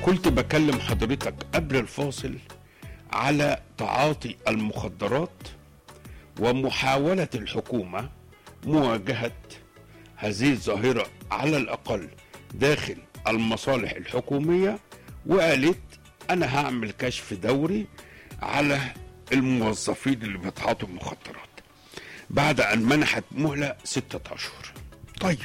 كنت بكلم حضرتك قبل الفاصل على تعاطي المخدرات ومحاولة الحكومة مواجهة هذه الظاهرة على الأقل داخل المصالح الحكومية وقالت أنا هعمل كشف دوري على الموظفين اللي بيتعاطوا مخدرات بعد أن منحت مهلة ستة أشهر طيب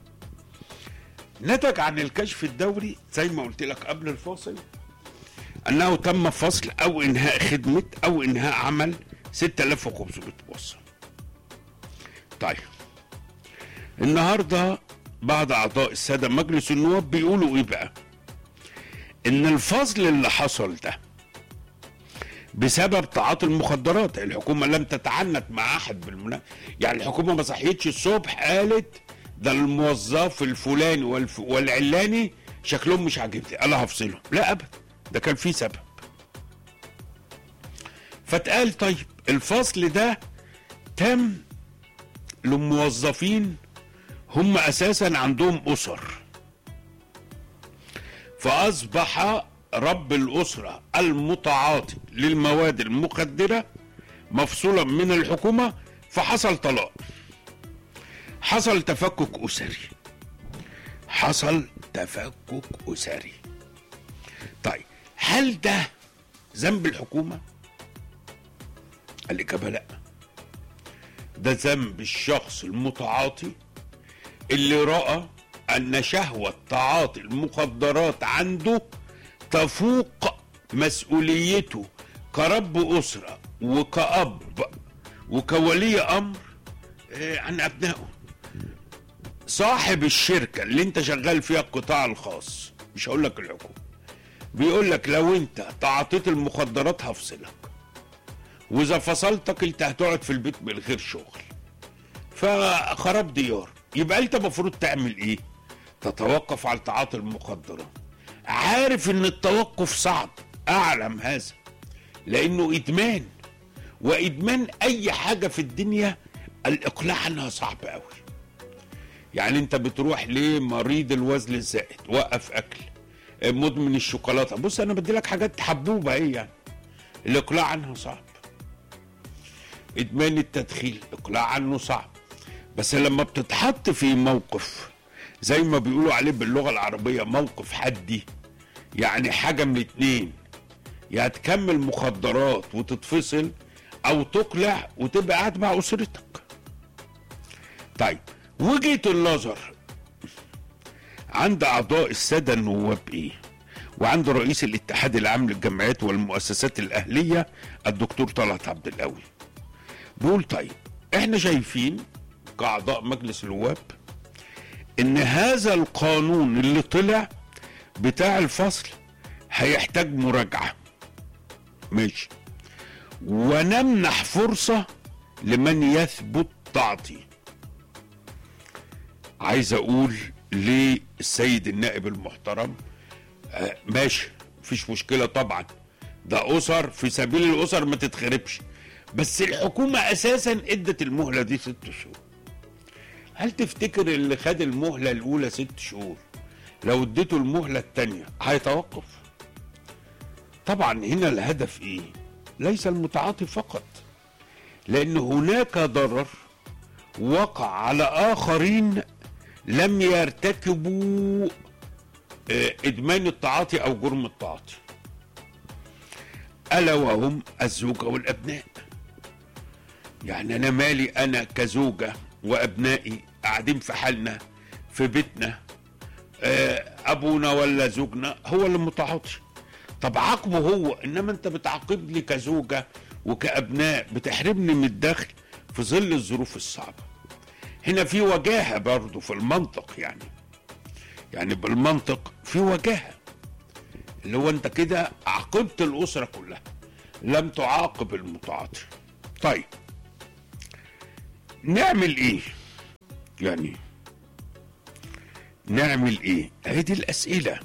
نتج عن الكشف الدوري زي ما قلت لك قبل الفاصل انه تم فصل او انهاء خدمه او انهاء عمل 6500 موظف. طيب النهارده بعض اعضاء الساده مجلس النواب بيقولوا ايه بقى؟ ان الفصل اللي حصل ده بسبب تعاطي المخدرات الحكومه لم تتعنت مع احد بالمناسبه يعني الحكومه ما صحيتش الصبح قالت ده الموظف الفلاني والف... والعلاني شكلهم مش عاجبني انا هفصلهم لا ابدا ده كان في سبب فاتقال طيب الفصل ده تم لموظفين هم اساسا عندهم اسر فاصبح رب الاسره المتعاطي للمواد المخدره مفصولا من الحكومه فحصل طلاق حصل تفكك اسري حصل تفكك اسري طيب هل ده ذنب الحكومه الاجابه لا ده ذنب الشخص المتعاطي اللي راى ان شهوه تعاطي المخدرات عنده تفوق مسؤوليته كرب اسره وكاب وكولي امر آه، عن ابنائه صاحب الشركه اللي انت شغال فيها القطاع الخاص مش هقول لك الحكومه بيقول لك لو انت تعاطيت المخدرات هفصلك واذا فصلتك انت هتقعد في البيت من غير شغل فخراب ديار يبقى انت المفروض تعمل ايه تتوقف على تعاطي المخدرات عارف ان التوقف صعب اعلم هذا لانه ادمان وادمان اي حاجه في الدنيا الاقلاع عنها صعب قوي يعني انت بتروح لمريض الوزن الزائد وقف اكل مدمن الشوكولاته بص انا بدي لك حاجات حبوبه ايه يعني الاقلاع عنها صعب ادمان التدخين الاقلاع عنه صعب بس لما بتتحط في موقف زي ما بيقولوا عليه باللغه العربيه موقف حدي يعني حاجه من اتنين يا تكمل مخدرات وتتفصل او تقلع وتبقى قاعد مع اسرتك طيب وجهه النظر عند اعضاء الساده النواب ايه وعند رئيس الاتحاد العام للجمعيات والمؤسسات الاهليه الدكتور طلعت عبد القوي بيقول طيب احنا شايفين كاعضاء مجلس النواب ان هذا القانون اللي طلع بتاع الفصل هيحتاج مراجعه ماشي ونمنح فرصه لمن يثبت تعطيه عايز اقول للسيد النائب المحترم آه ماشي مفيش مشكله طبعا ده اسر في سبيل الاسر ما تتخربش بس الحكومه اساسا ادت المهله دي ست شهور هل تفتكر اللي خد المهله الاولى ست شهور لو اديته المهله الثانيه هيتوقف طبعا هنا الهدف ايه ليس المتعاطي فقط لان هناك ضرر وقع على اخرين لم يرتكبوا آه، ادمان التعاطي او جرم التعاطي الا وهم الزوجه والابناء يعني انا مالي انا كزوجه وابنائي قاعدين في حالنا في بيتنا آه، ابونا ولا زوجنا هو اللي متعاطي طب عاقبه هو انما انت بتعاقبني كزوجه وكابناء بتحرمني من الدخل في ظل الظروف الصعبه هنا في وجاهه برضه في المنطق يعني يعني بالمنطق في وجاهه اللي هو انت كده عاقبت الاسره كلها لم تعاقب المتعاطي طيب نعمل ايه يعني نعمل ايه هذه الاسئله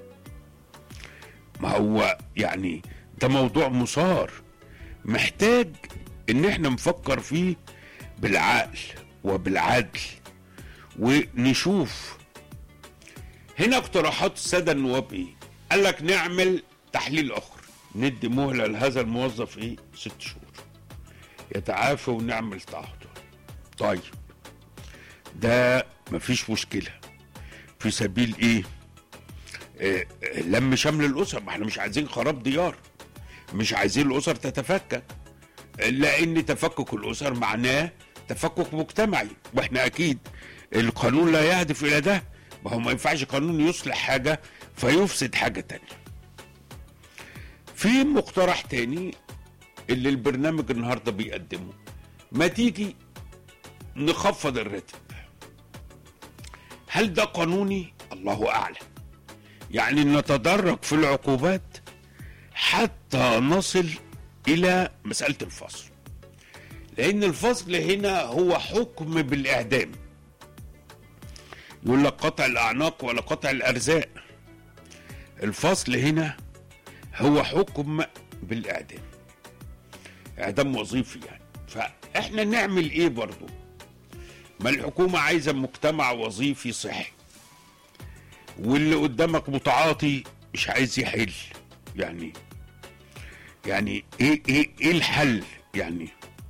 ما هو يعني ده موضوع مثار محتاج ان احنا نفكر فيه بالعقل وبالعدل ونشوف هنا اقتراحات الساده النواب ايه قال لك نعمل تحليل اخر ندي مهله لهذا الموظف ايه ست شهور يتعافى ونعمل تعاطي طيب ده مفيش مشكله في سبيل ايه آه، آه، لم شمل الاسر ما احنا مش عايزين خراب ديار مش عايزين الاسر تتفكك لان تفكك الاسر معناه تفكك مجتمعي واحنا اكيد القانون لا يهدف الى ده ما هو ما ينفعش قانون يصلح حاجه فيفسد حاجه تانية في مقترح تاني اللي البرنامج النهارده بيقدمه ما تيجي نخفض الراتب هل ده قانوني الله اعلم يعني نتدرج في العقوبات حتى نصل الى مساله الفصل لان الفصل هنا هو حكم بالاعدام يقول لك قطع الاعناق ولا قطع الارزاق الفصل هنا هو حكم بالاعدام اعدام وظيفي يعني فاحنا نعمل ايه برضو ما الحكومه عايزه مجتمع وظيفي صحي واللي قدامك متعاطي مش عايز يحل يعني يعني ايه ايه ايه الحل يعني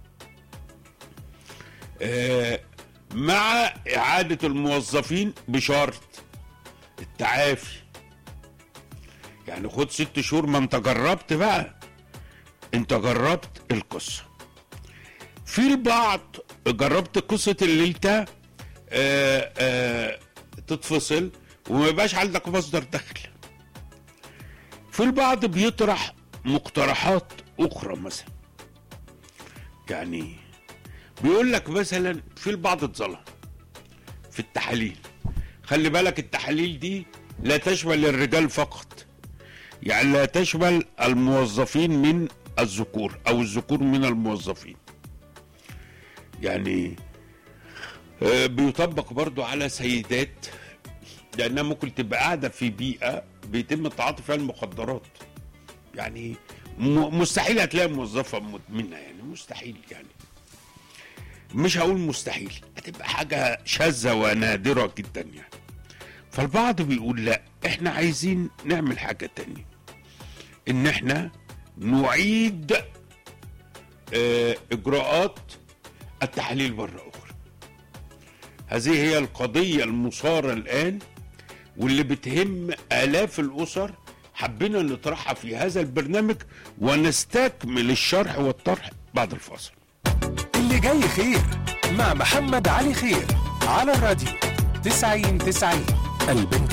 آه مع اعاده الموظفين بشرط التعافي يعني خد ست شهور ما انت جربت بقى انت جربت القصه في البعض جربت قصه اللي انت آه آه تتفصل وما يبقاش عندك مصدر دخل في البعض بيطرح مقترحات اخرى مثلا يعني بيقول لك مثلا في البعض اتظلم في التحاليل خلي بالك التحاليل دي لا تشمل الرجال فقط يعني لا تشمل الموظفين من الذكور او الذكور من الموظفين يعني آه، بيطبق برضو على سيدات لانها ممكن تبقى قاعده في بيئه بيتم التعاطي فيها المخدرات يعني م- مستحيل هتلاقي موظفه مدمنه يعني مستحيل يعني مش هقول مستحيل هتبقى حاجه شاذه ونادره جدا يعني فالبعض بيقول لا احنا عايزين نعمل حاجه تانية ان احنا نعيد آه، اجراءات التحليل مره اخرى هذه هي القضيه المثاره الان واللي بتهم آلاف الأسر حبينا نطرحها في هذا البرنامج ونستكمل الشرح والطرح بعد الفاصل اللي جاي خير مع محمد علي خير على الراديو 90 90 البنك